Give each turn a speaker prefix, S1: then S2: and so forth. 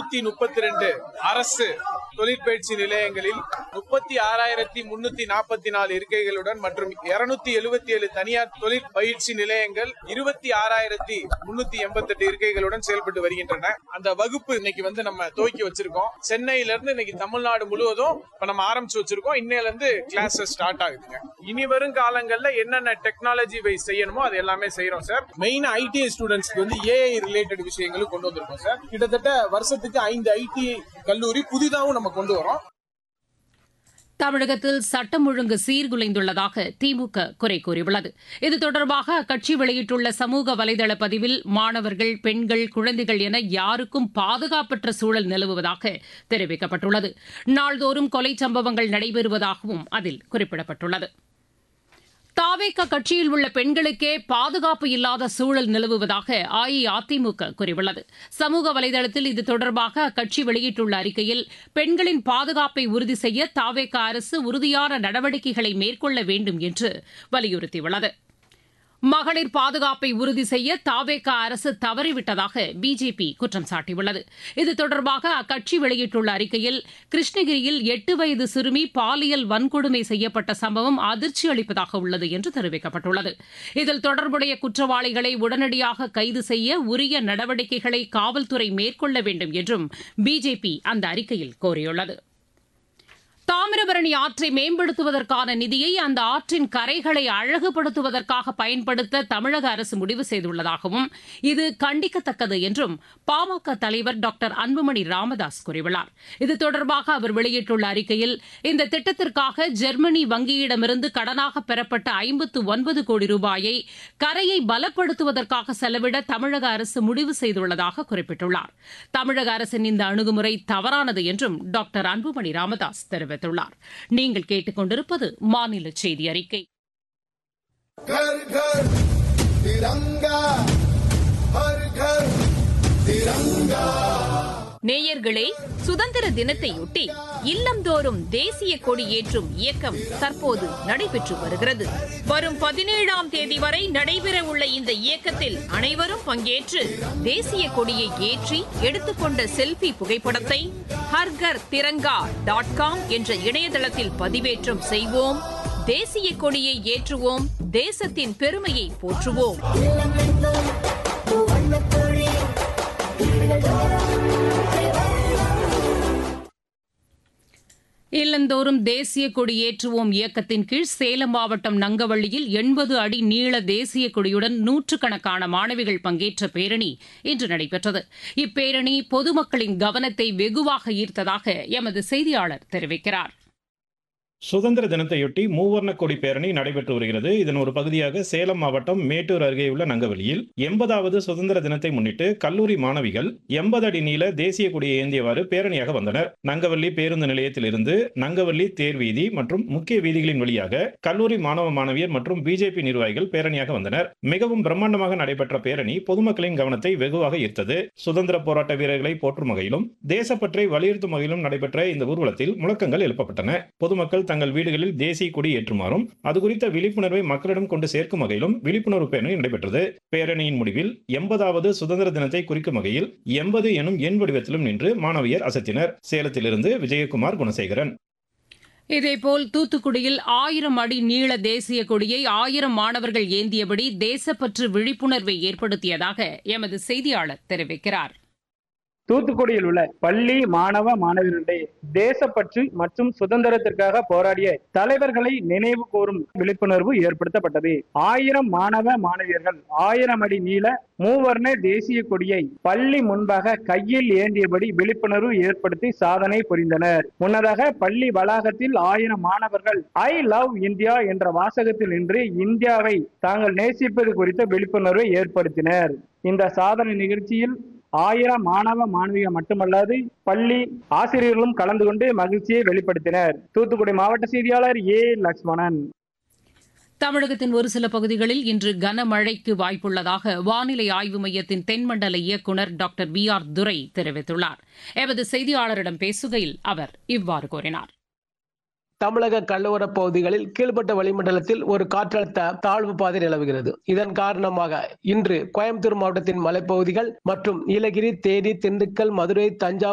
S1: நூத்தி முப்பத்தி ரெண்டு அரசு தொழிற்பயிற்சி நிலையங்களில் முப்பத்தி ஆறாயிரத்தி முன்னூத்தி நாற்பத்தி நாலு இருக்கைகளுடன் மற்றும் இருநூத்தி எழுபத்தி ஏழு தனியார் தொழிற்பயிற்சி நிலையங்கள் இருபத்தி ஆறாயிரத்தி முன்னூத்தி எண்பத்தி எட்டு இருக்கைகளுடன் செயல்பட்டு வருகின்றன அந்த வகுப்பு இன்னைக்கு வந்து நம்ம துவக்கி வச்சிருக்கோம் சென்னையில இருந்து இன்னைக்கு தமிழ்நாடு முழுவதும் இப்ப நம்ம ஆரம்பிச்சு வச்சிருக்கோம் இன்னையில இருந்து கிளாஸஸ் ஸ்டார்ட் ஆகுதுங்க இனி வரும் காலங்கள்ல என்னென்ன டெக்னாலஜி வைஸ் செய்யணுமோ அது எல்லாமே செய்யறோம் சார் மெயின் ஐடிஐ ஸ்டூடெண்ட்ஸ்க்கு வந்து ஏஐ ரிலேட்டட் விஷயங்களும் கொண்டு வந்திருக்கோம் சார் கிட்டத்தட்ட வருஷத்துக்கு ஐந்து ஐடி கல்லூரி புதிதாகவும் நம்ம கொண்டு வரோம்
S2: தமிழகத்தில் சட்டம் ஒழுங்கு சீர்குலைந்துள்ளதாக திமுக குறை கூறியுள்ளது இது தொடர்பாக அக்கட்சி வெளியிட்டுள்ள சமூக வலைதள பதிவில் மாணவர்கள் பெண்கள் குழந்தைகள் என யாருக்கும் பாதுகாப்பற்ற சூழல் நிலவுவதாக தெரிவிக்கப்பட்டுள்ளது நாள்தோறும் கொலை சம்பவங்கள் நடைபெறுவதாகவும் அதில் குறிப்பிடப்பட்டுள்ளது தாவேக கட்சியில் உள்ள பெண்களுக்கே பாதுகாப்பு இல்லாத சூழல் நிலவுவதாக அஇஅதிமுக கூறியுள்ளது சமூக வலைதளத்தில் இது தொடர்பாக அக்கட்சி வெளியிட்டுள்ள அறிக்கையில் பெண்களின் பாதுகாப்பை உறுதி செய்ய தாவேக அரசு உறுதியான நடவடிக்கைகளை மேற்கொள்ள வேண்டும் என்று வலியுறுத்தியுள்ளது மகளிர் பாதுகாப்பை உறுதி செய்ய தாவேக அரசு தவறிவிட்டதாக பிஜேபி குற்றம் சாட்டியுள்ளது இது தொடர்பாக அக்கட்சி வெளியிட்டுள்ள அறிக்கையில் கிருஷ்ணகிரியில் எட்டு வயது சிறுமி பாலியல் வன்கொடுமை செய்யப்பட்ட சம்பவம் அதிர்ச்சி அளிப்பதாக உள்ளது என்று தெரிவிக்கப்பட்டுள்ளது இதில் தொடர்புடைய குற்றவாளிகளை உடனடியாக கைது செய்ய உரிய நடவடிக்கைகளை காவல்துறை மேற்கொள்ள வேண்டும் என்றும் பிஜேபி அந்த அறிக்கையில் கோரியுள்ளது தாமிரபரணி ஆற்றை மேம்படுத்துவதற்கான நிதியை அந்த ஆற்றின் கரைகளை அழகுபடுத்துவதற்காக பயன்படுத்த தமிழக அரசு முடிவு செய்துள்ளதாகவும் இது கண்டிக்கத்தக்கது என்றும் பாமக தலைவர் டாக்டர் அன்புமணி ராமதாஸ் கூறியுள்ளார் இது தொடர்பாக அவர் வெளியிட்டுள்ள அறிக்கையில் இந்த திட்டத்திற்காக ஜெர்மனி வங்கியிடமிருந்து கடனாக பெறப்பட்ட ஐம்பத்து ஒன்பது கோடி ரூபாயை கரையை பலப்படுத்துவதற்காக செலவிட தமிழக அரசு முடிவு செய்துள்ளதாக குறிப்பிட்டுள்ளார் தமிழக அரசின் இந்த அணுகுமுறை தவறானது என்றும் டாக்டர் அன்புமணி ராமதாஸ் தெரிவித்தார் தெரிவித்துள்ளார் நீங்கள் கேட்டுக்கொண்டிருப்பது மாநில செய்தி அறிக்கை
S3: घर घर तिरंगा हर घर तिरंगा
S4: நேயர்களே சுதந்திர தினத்தையொட்டி இல்லந்தோறும் தேசிய கொடி ஏற்றும் இயக்கம் தற்போது நடைபெற்று வருகிறது வரும் பதினேழாம் தேதி வரை நடைபெற உள்ள இந்த இயக்கத்தில் அனைவரும் பங்கேற்று தேசிய கொடியை ஏற்றி எடுத்துக்கொண்ட செல்பி புகைப்படத்தை ஹர்கர் திரங்கா டாட் காம் என்ற இணையதளத்தில் பதிவேற்றம் செய்வோம் தேசிய கொடியை ஏற்றுவோம் தேசத்தின் பெருமையை போற்றுவோம்
S2: இல்லந்தோறும் தேசிய கொடி ஏற்றுவோம் இயக்கத்தின் கீழ் சேலம் மாவட்டம் நங்கவள்ளியில் எண்பது அடி நீள தேசிய கொடியுடன் நூற்றுக்கணக்கான மாணவிகள் பங்கேற்ற பேரணி இன்று நடைபெற்றது இப்பேரணி பொதுமக்களின் கவனத்தை வெகுவாக ஈர்த்ததாக எமது செய்தியாளர் தெரிவிக்கிறார்
S5: சுதந்திர தினத்தையொட்டி மூவர்ண கொடி பேரணி நடைபெற்று வருகிறது இதன் ஒரு பகுதியாக சேலம் மாவட்டம் மேட்டூர் அருகே உள்ள நங்கவெளியில் எண்பதாவது சுதந்திர தினத்தை முன்னிட்டு கல்லூரி மாணவிகள் எண்பது அடி நீள தேசிய கொடியை ஏந்தியவாறு பேரணியாக வந்தனர் நங்கவள்ளி பேருந்து நிலையத்தில் இருந்து நங்கவள்ளி தேர் வீதி மற்றும் முக்கிய வீதிகளின் வழியாக கல்லூரி மாணவ மாணவியர் மற்றும் பிஜேபி நிர்வாகிகள் பேரணியாக வந்தனர் மிகவும் பிரம்மாண்டமாக நடைபெற்ற பேரணி பொதுமக்களின் கவனத்தை வெகுவாக ஈர்த்தது சுதந்திர போராட்ட வீரர்களை போற்றும் வகையிலும் தேசப்பற்றை வலியுறுத்தும் வகையிலும் நடைபெற்ற இந்த ஊர்வலத்தில் முழக்கங்கள் எழுப்பப்பட்டன பொதுமக்கள் தங்கள் வீடுகளில் தேசிய கொடி ஏற்றுமாறும் அது குறித்த விழிப்புணர்வை மக்களிடம் கொண்டு சேர்க்கும் வகையிலும் விழிப்புணர்வு பேரணி நடைபெற்றது பேரணியின் முடிவில் எண்பதாவது சுதந்திர தினத்தை குறிக்கும் வகையில் எண்பது எனும் எண் வடிவத்திலும் நின்று மாணவியர் அசத்தினர் சேலத்திலிருந்து விஜயகுமார் குணசேகரன்
S2: இதேபோல் தூத்துக்குடியில் ஆயிரம் அடி நீள தேசிய கொடியை ஆயிரம் மாணவர்கள் ஏந்தியபடி தேசப்பற்று விழிப்புணர்வை ஏற்படுத்தியதாக எமது செய்தியாளர் தெரிவிக்கிறார்
S6: தூத்துக்குடியில் உள்ள பள்ளி மாணவ மாணவியர்களுடைய தேசப்பற்று மற்றும் சுதந்திரத்திற்காக போராடிய தலைவர்களை நினைவு கூறும் விழிப்புணர்வு ஏற்படுத்தப்பட்டது ஆயிரம் மாணவ மாணவியர்கள் ஆயிரம் அடி நீள மூவர்ண தேசிய கொடியை பள்ளி முன்பாக கையில் ஏந்தியபடி விழிப்புணர்வு ஏற்படுத்தி சாதனை புரிந்தனர் முன்னதாக பள்ளி வளாகத்தில் ஆயிரம் மாணவர்கள் ஐ லவ் இந்தியா என்ற வாசகத்தில் நின்று இந்தியாவை தாங்கள் நேசிப்பது குறித்த விழிப்புணர்வை ஏற்படுத்தினர் இந்த சாதனை நிகழ்ச்சியில் ஆயிரம் மாணவ மாணவிகள் மட்டுமல்லாது பள்ளி ஆசிரியர்களும் கலந்து கொண்டு மகிழ்ச்சியை வெளிப்படுத்தினர் தூத்துக்குடி மாவட்ட செய்தியாளர் ஏ லக்ஷ்மணன்
S2: தமிழகத்தின் ஒரு சில பகுதிகளில் இன்று கனமழைக்கு வாய்ப்புள்ளதாக வானிலை ஆய்வு மையத்தின் தென்மண்டல இயக்குநர் டாக்டர் பி ஆர் துரை தெரிவித்துள்ளார் எமது செய்தியாளரிடம் பேசுகையில் அவர் இவ்வாறு கூறினார்
S7: தமிழக கடலோர பகுதிகளில் கீழ்பட்ட வளிமண்டலத்தில் ஒரு காற்றழுத்த தாழ்வு பாதை நிலவுகிறது இதன் காரணமாக இன்று கோயம்புத்தூர் மாவட்டத்தின் மலைப்பகுதிகள் மற்றும் நீலகிரி தேனி திண்டுக்கல் மதுரை தஞ்சாவூர்